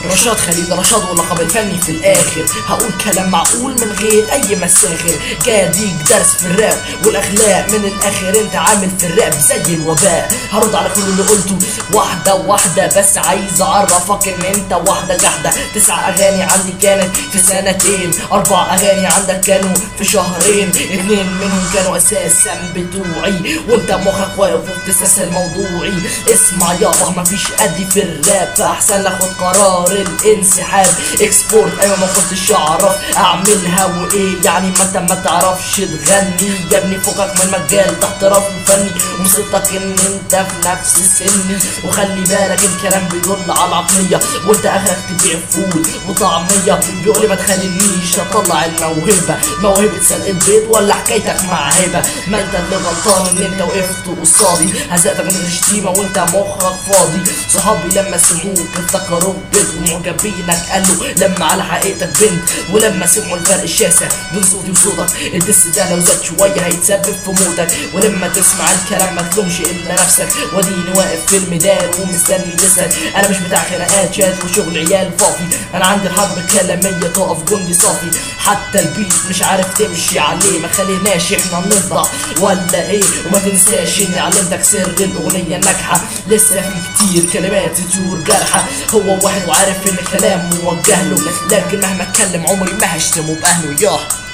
رشاد خليل رشاد واللقب الفني في الاخر هقول كلام معقول من غير اي مساخر جاي اديك درس في الراب والاخلاق من الاخر انت عامل في الراب زي الوباء هرد على كل اللي قلته واحده واحده بس عايز اعرفك ان انت واحده جحده تسع اغاني عندي كانت في سنتين اربع اغاني عندك كانوا في شهرين اتنين منهم كانوا اساسا بتوعي وانت مخك واقف وبتستسهل موضوعي اسمع يابا مفيش ادي في الراب فاحسن اخد قرار الانسحاب اكسبورت ايوه ما كنتش اعرف اعملها وايه يعني ما انت ما تعرفش تغني يا ابني فوقك من مجال ده احتراف فني ومصيبتك ان انت في نفس سني وخلي بالك الكلام بيدل على العقليه وانت اخرك تبيع فول وطعميه بيقولي ما تخلينيش اطلع الموهبه موهبه سلق البيض ولا حكايتك مع هبه ما انت اللي غلطان ان انت وقفت قصادي هزقتك من الشتيمه وانت مخك فاضي صحابي لما سمعوك افتكروا بنت ومعجبينك قالوا لما على حقيقتك بنت ولما سمعوا الفرق الشاسع بين صوتي وصوتك الدس ده لو زاد شويه هيتسبب في موتك ولما تسمع الكلام ما تلومش الا نفسك وديني واقف في الميدان ومستني تسال انا مش بتاع خناقات شات وشغل عيال فاضي انا عندي الحرب كلاميه تقف جندي صافي حتى البيت مش عارف تمشي عليه ما خليناش احنا نفضح ولا ايه وما تنساش اني علمتك سر الاغنيه الناجحه لسه في كتير كلمات تزور جرحه هو واحد وعارف ان الكلام موجه له لكن مهما اتكلم عمري ما هشتمه باهله ياه